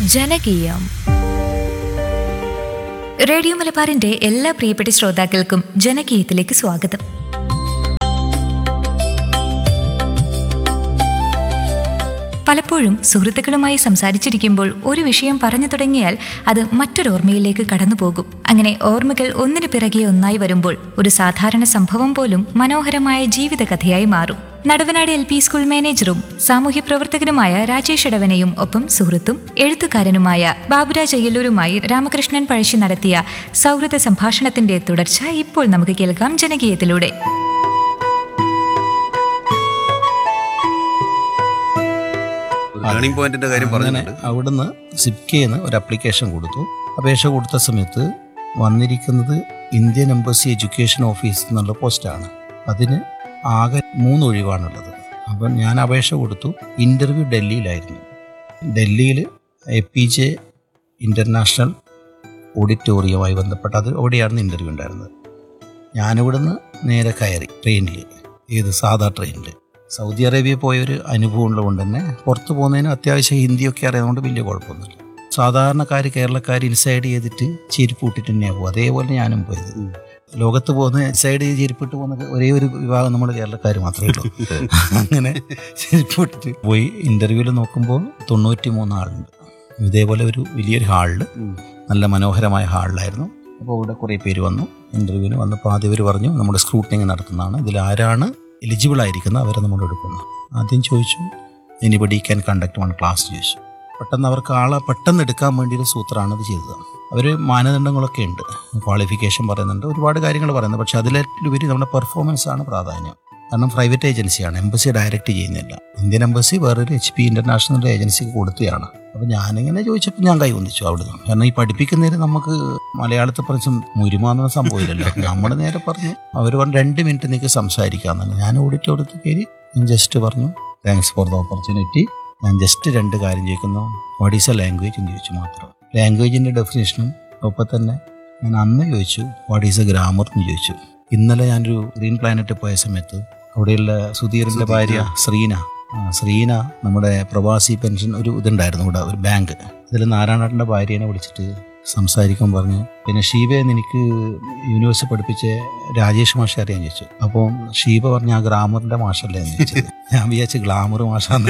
ജനകീയം radio മലബാറിന്റെ എല്ലാ പ്രിയപ്പെട്ട ശ്രോതാക്കൾക്കും ജനകീയത്തിലേക്ക് സ്വാഗതം പലപ്പോഴും സുഹൃത്തുക്കളുമായി സംസാരിച്ചിരിക്കുമ്പോൾ ഒരു വിഷയം പറഞ്ഞു തുടങ്ങിയാൽ അത് മറ്റൊരു ഓർമ്മയിലേക്ക് കടന്നു പോകും അങ്ങനെ ഓർമ്മകൾ ഒന്നിനു പിറകെ ഒന്നായി വരുമ്പോൾ ഒരു സാധാരണ സംഭവം പോലും മനോഹരമായ ജീവിതകഥയായി മാറും നടുവനാട് എൽ പി സ്കൂൾ മാനേജറും സാമൂഹ്യ പ്രവർത്തകനുമായ രാജേഷ് ഇടവനെയും ഒപ്പം സുഹൃത്തും എഴുത്തുകാരനുമായ ബാബുരാജ് അയ്യല്ലൂരുമായി രാമകൃഷ്ണൻ പഴശ്ശി നടത്തിയ സൗഹൃദ സംഭാഷണത്തിന്റെ തുടർച്ച ഇപ്പോൾ നമുക്ക് കേൾക്കാം ജനകീയത്തിലൂടെ ടേണിംഗ് പോയിന്റിന്റെ കാര്യം അങ്ങനെ പറഞ്ഞിട്ടുണ്ട് അവിടുന്ന് സിപ്കേന്ന് ഒരു അപ്ലിക്കേഷൻ കൊടുത്തു അപേക്ഷ കൊടുത്ത സമയത്ത് വന്നിരിക്കുന്നത് ഇന്ത്യൻ എംബസി എഡ്യൂക്കേഷൻ ഓഫീസ് എന്നുള്ള പോസ്റ്റാണ് അതിന് ആകെ മൂന്ന് ഒഴിവാണുള്ളത് അപ്പം ഞാൻ അപേക്ഷ കൊടുത്തു ഇൻ്റർവ്യൂ ഡൽഹിയിലായിരുന്നു ഡൽഹിയിൽ എ പി ജെ ഇൻ്റർനാഷണൽ ഓഡിറ്റോറിയവുമായി ബന്ധപ്പെട്ട് അത് അവിടെയാണ് ഇൻ്റർവ്യൂ ഉണ്ടായിരുന്നത് ഞാനിവിടുന്ന് നേരെ കയറി ട്രെയിനിൽ ഏത് സാധാ ട്രെയിനിൽ സൗദി അറേബ്യ പോയൊരു അനുഭവം ഉള്ളതുകൊണ്ട് തന്നെ പുറത്ത് പോകുന്നതിന് അത്യാവശ്യം ഹിന്ദിയൊക്കെ അറിയാവുന്നതുകൊണ്ട് വലിയ കുഴപ്പമൊന്നുമില്ല സാധാരണക്കാർ കേരളക്കാർ ഇൻസൈഡ് ചെയ്തിട്ട് ചെരുപ്പ് ഇട്ടിട്ട് തന്നെയാണ് പോകും അതേപോലെ ഞാനും പോയത് ലോകത്ത് പോകുന്ന ഇൻസൈഡ് ചെയ്ത് ചെരുപ്പിട്ട് പോകുന്ന ഒരേ ഒരു വിഭാഗം നമ്മൾ കേരളക്കാർ മാത്രമേ ഉള്ളൂ അങ്ങനെ ചെരുപ്പ് ഇട്ടിട്ട് പോയി ഇൻ്റർവ്യൂവിൽ നോക്കുമ്പോൾ തൊണ്ണൂറ്റി മൂന്ന് ആളുണ്ട് ഇതേപോലെ ഒരു വലിയൊരു ഹാളിൽ നല്ല മനോഹരമായ ഹാളിലായിരുന്നു അപ്പോൾ ഇവിടെ കുറേ പേര് വന്നു ഇൻ്റർവ്യൂവിന് വന്നപ്പോൾ ആദ്യം ഇവർ പറഞ്ഞു നമ്മുടെ സ്ക്രൂട്ടനിങ് നടത്തുന്നതാണ് ഇതിൽ ആരാണ് എലിജിബിൾ ആയിരിക്കുന്നത് അവരെ നമ്മൾ എടുക്കുന്നു ആദ്യം ചോദിച്ചു anybody can conduct one class ചോദിച്ചു പെട്ടെന്ന് അവർക്ക് ആളെ പെട്ടെന്ന് എടുക്കാൻ വേണ്ടി ഒരു സൂത്രമാണ് ഇത് ചെയ്തത് അവർ മാനദണ്ഡങ്ങളൊക്കെ ഉണ്ട് ക്വാളിഫിക്കേഷൻ പറയുന്നുണ്ട് ഒരുപാട് കാര്യങ്ങൾ പറയുന്നത് പക്ഷേ അതിലുപരി നമ്മുടെ പെർഫോമൻസ് ആണ് പ്രാധാന്യം കാരണം പ്രൈവറ്റ് ഏജൻസിയാണ് എംബസി ഡയറക്റ്റ് ചെയ്യുന്നില്ല ഇന്ത്യൻ എംബസി വേറൊരു എച്ച് പി ഇന്റർനാഷണൽ ഏജൻസിക്ക് കൊടുത്തതാണ് അപ്പോൾ ഞാനിങ്ങനെ ചോദിച്ചപ്പോൾ ഞാൻ കൈവന്നിച്ചു അവിടുന്ന് കാരണം ഈ പഠിപ്പിക്കുന്നതിന് നമുക്ക് മലയാളത്തിൽ പറഞ്ഞ മുരുമാന്ന സംഭവമില്ലല്ലോ നമ്മൾ നേരെ പറഞ്ഞു അവർ പറഞ്ഞു രണ്ട് മിനിറ്റ് നിങ്ങൾക്ക് സംസാരിക്കാമെന്നാണ് ഞാൻ ഓഡിറ്റോറിയത്തിൽ കയറി ഞാൻ ജസ്റ്റ് പറഞ്ഞു താങ്ക്സ് ഫോർ ദ ഓപ്പർച്യൂണിറ്റി ഞാൻ ജസ്റ്റ് രണ്ട് കാര്യം ചോദിക്കുന്നു വാട്ട് ഈസ് എ ലാംഗ്വേജ് എന്ന് ചോദിച്ചു മാത്രം ലാംഗ്വേജിൻ്റെ ഡെഫിനേഷനും ഒപ്പം തന്നെ ഞാൻ അന്ന് ചോദിച്ചു വാട്ട് ഈസ് എ ഗ്രാമർ എന്ന് ചോദിച്ചു ഇന്നലെ ഞാനൊരു ഗ്രീൻ പ്ലാനറ്റ് പോയ സമയത്ത് അവിടെയുള്ള സുധീറിൻ്റെ ഭാര്യ ശ്രീന ആ, ശ്രീന നമ്മുടെ പ്രവാസി പെൻഷൻ ഒരു ഇതുണ്ടായിരുന്നു ഇവിടെ ഒരു ബാങ്ക് ഇതിൽ നാരായണേട്ടൻ്റെ ഭാര്യേനെ വിളിച്ചിട്ട് സംസാരിക്കാൻ പറഞ്ഞു പിന്നെ ഷീബയെ എനിക്ക് യൂണിവേഴ്സിറ്റി പഠിപ്പിച്ച രാജേഷ് മാഷ അറിയാൻ ചോദിച്ചു അപ്പോൾ ഷീബ പറഞ്ഞ ആ ഗ്രാമറിന്റെ മാഷല്ലേ എന്ന് ചോദിച്ചത് ഞാൻ വിചാരിച്ചു ഗ്ലാമർ മാഷാന്ന്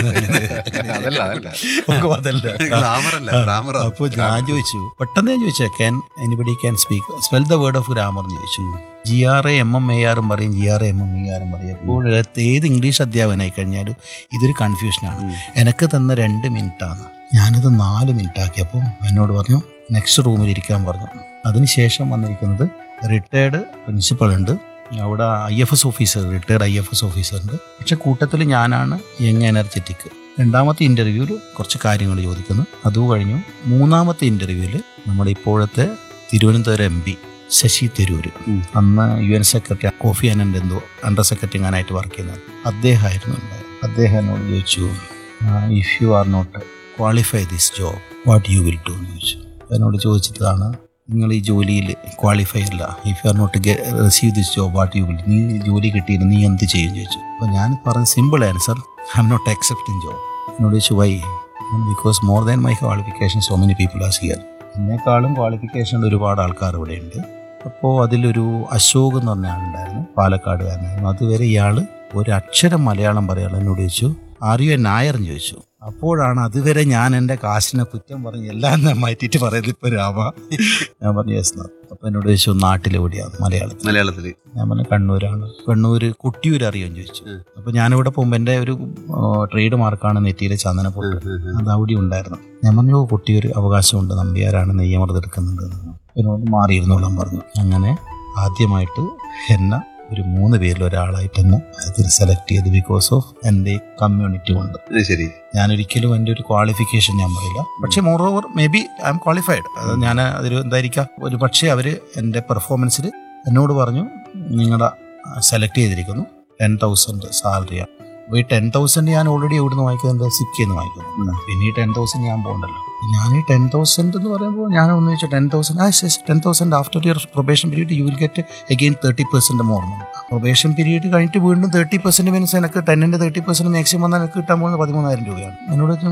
അതല്ല അതല്ല ഒക്കെ അതല്ല ഗ്ലാമറല്ല ഗ്രാമർ അപ്പോൾ ഞാൻ ചോദിച്ചു പെട്ടെന്ന് ഞാൻ ചോദിച്ചു can anybody can speak spell the word of grammar എന്ന് ചോദിച്ചു G R A M M A ആറും പറയും G R A M M E ആറും പറയും അപ്പോൾ ഏത് ഇംഗ്ലീഷ് അധ്യാപകനായി കഴിഞ്ഞാലും ഇതൊരു കൺഫ്യൂഷനാണ് എനിക്ക് തന്ന രണ്ട് മിനിറ്റാണ് ഞാനത് നാല് മിനിറ്റ് ആക്കിയപ്പോൾ എന്നോട് പറഞ്ഞു നെക്സ്റ്റ് റൂമിൽ ഇരിക്കാൻ പറഞ്ഞു അതിനുശേഷം വന്നിരിക്കുന്നത് റിട്ടയർഡ് പ്രിൻസിപ്പൾ ഉണ്ട് അവിടെ I F S officer retired I F S officer ഉണ്ട് പക്ഷെ കൂട്ടത്തിൽ ഞാനാണ് യങ് എനർജറ്റിക് രണ്ടാമത്തെ ഇന്റർവ്യൂവിൽ കുറച്ച് കാര്യങ്ങൾ ചോദിക്കുന്നു അതും കഴിഞ്ഞു മൂന്നാമത്തെ ഇന്റർവ്യൂവിൽ നമ്മുടെ ഇപ്പോഴത്തെ തിരുവനന്തപുരം എം പി ശശി തരൂർ അന്ന് U N secretary Kofi Annan എന്തോ അണ്ടർ സെക്രട്ടറി ഞാനായിട്ട് വർക്ക് ചെയ്യുന്നത് അദ്ദേഹമായിരുന്നു ഉണ്ടായത് അദ്ദേഹം എന്നോട് ചോദിച്ചു if you are not qualify this job what you will do എന്ന് ചോദിച്ചു എന്നോട് ചോദിച്ചിട്ടതാണ് നിങ്ങൾ ഈ ജോലിയിൽ ക്വാളിഫൈ അല്ല if you are not receive this job what you will നീ ജോലി കിട്ടിയിട്ട് നീ എന്ത് ചെയ്യും ചോദിച്ചു അപ്പോൾ ഞാൻ പറഞ്ഞ simple answer I'm not accepting job എന്നോട് ചോദിച്ചു why because more than my qualification so many people as here എന്നെക്കാളും ക്വാളിഫിക്കേഷൻ ഉള്ള ഒരുപാട് ആൾക്കാർ ഇവിടെ ഉണ്ട് അപ്പോൾ അതിലൊരു അശോക് എന്ന് പറഞ്ഞ ആളുണ്ടായിരുന്നു പാലക്കാടുകാരനായിരുന്നു അതുവരെ ഇയാൾ ഒരു അക്ഷരം മലയാളം പറയാൻ എന്നോട് ചോദിച്ചു ആർ യു എ നായർ എന്ന് ചോദിച്ചു അപ്പോഴാണ് അതുവരെ ഞാൻ എൻ്റെ കാശിനെ കുറ്റം പറഞ്ഞ് എല്ലാം ഞാൻ മാറ്റിയിട്ട് പറയുന്നത് ഇപ്പോൾ രാമ ഞാൻ പറഞ്ഞു യെസ് അപ്പോൾ എന്നോട് ചോദിച്ചു നാട്ടിലെവിടെയാണ് മലയാളത്തിൽ മലയാളത്തില് ഞാൻ പറഞ്ഞു കണ്ണൂരാണ് കണ്ണൂര് കുട്ടിയൂർ അറിയുമെന്ന് ചോദിച്ചു അപ്പോൾ ഞാനിവിടെ പോകുമ്പോൾ എൻ്റെ ഒരു ട്രേഡ് മാർക്കാണ് നെറ്റിയിലെ ചന്ദനപ്പൊട്ട് അത് അവിടെ ഉണ്ടായിരുന്നു ഞാൻ പറഞ്ഞു "ഓ, കുട്ടിയൊരു അവകാശമുണ്ട് നമ്പ്യാരാണ് നെയ്യമർദ്ദെടുക്കുന്നുണ്ട് എന്നോട് മാറിയിരുന്നോളാൻ പറഞ്ഞു അങ്ങനെ ആദ്യമായിട്ട് എന്നെ ഒരു മൂന്ന് പേരിൽ ഒരാളായിട്ട് എന്നെ അതിൽ സെലക്ട് ചെയ്തു ബിക്കോസ് ഓഫ് എൻ്റെ കമ്മ്യൂണിറ്റി കൊണ്ട് അത് ശരി ഞാൻ ഒരിക്കലും എൻ്റെ ഒരു ക്വാളിഫിക്കേഷൻ ഞാൻ പറയില്ല പക്ഷേ moreover maybe I'm qualified അത് ഞാൻ അതൊരു എന്തായിരിക്കാം ഒരു പക്ഷേ അവർ എൻ്റെ പെർഫോമൻസിൽ എന്നോട് പറഞ്ഞു നിങ്ങളുടെ സെലക്ട് ചെയ്തിരിക്കുന്നു ടെൻ തൗസൻഡ് സാലറിയാണ് അപ്പോൾ ഈ ടെൻ തൗസൻഡ് ഞാൻ ഓൾറെഡി എവിടെ നിന്ന് വാങ്ങിക്കുന്നത് സിക്കിൽ നിന്ന് വാങ്ങിക്കുന്നു പിന്നെ ഈ ടെൻ തൗസൻഡ് ഞാൻ പോകണ്ടല്ലോ ഞാൻ ഈ ടെൻ തൗസൻഡ് എന്ന് പറയുമ്പോൾ ഞാൻ ഒന്ന് വെച്ചാൽ ടെൻ തൗസൻഡ് ആ ten thousand after your probation period you will get again thirty percent more probation period കഴിഞ്ഞിട്ട് വീണ്ടും തേർട്ടി പെർസെൻറ്റ് മീൻസ് എനിക്ക് ടെന്നിൻ്റെ തേർട്ടി പെർസെൻറ്റ് മാക്സിമം വന്നാൽ എനിക്ക് കിട്ടാൻ പോകുന്നത് പതിമൂന്നായിരം രൂപയാണ് എന്നോട്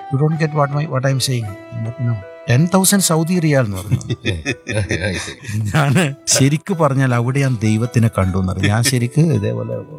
you don't get what my what I'm saying ten thousand Saudi riyal എന്ന് പറഞ്ഞു ഞാൻ ശരിക്ക് പറഞ്ഞാൽ അവിടെ ഞാൻ ദൈവത്തിനെ കണ്ടു എന്ന് പറഞ്ഞു ഞാൻ ശരിക്ക് ഇതേപോലെ